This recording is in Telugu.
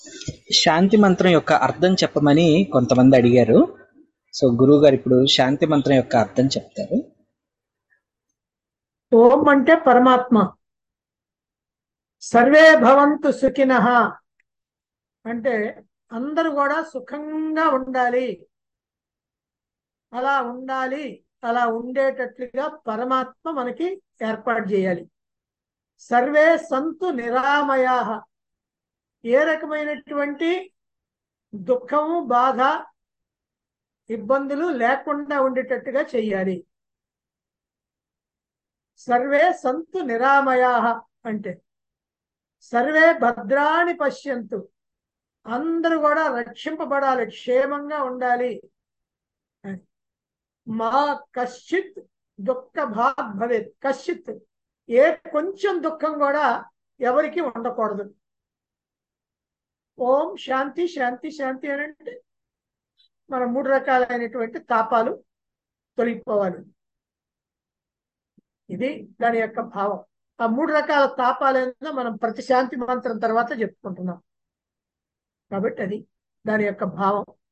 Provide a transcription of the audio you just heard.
శాంతి మంత్రం యొక్క అర్థం చెప్పమని కొంతమంది అడిగారు సో గురువు గారు ఇప్పుడు శాంతి మంత్రం యొక్క అర్థం చెప్తారు ఓం అంటే పరమాత్మ సర్వే భవంతు సుఖినః అంటే అందరూ కూడా సుఖంగా ఉండాలి అలా ఉండాలి అలా ఉండేటట్లుగా పరమాత్మ మనకి ఏర్పాటు చేయాలి సర్వే సంతు నిరామయా ఏ రకమైనటువంటి దుఃఖము బాధ ఇబ్బందులు లేకుండా ఉండేటట్టుగా చెయ్యాలి సర్వే సంతు నిరామయా అంటే సర్వే భద్రాని పశ్యంతు అందరూ కూడా రక్షింపబడాలి క్షేమంగా ఉండాలి అని. మా కశ్చిత్ దుఃఖ భాగ్ భవేత్ కశ్చిత్ ఏ కొంచెం దుఃఖం కూడా ఎవరికి ఉండకూడదు ఓం శాంతి శాంతి శాంతి అని అంటే మన మూడు రకాలైనటువంటి తాపాలు తొలగిపోవాలి ఇది దాని యొక్క భావం ఆ మూడు రకాల తాపాలేందో మనం ప్రతి శాంతి మంత్రం తర్వాత చెప్పుకుంటున్నాం కాబట్టి అది దాని యొక్క భావం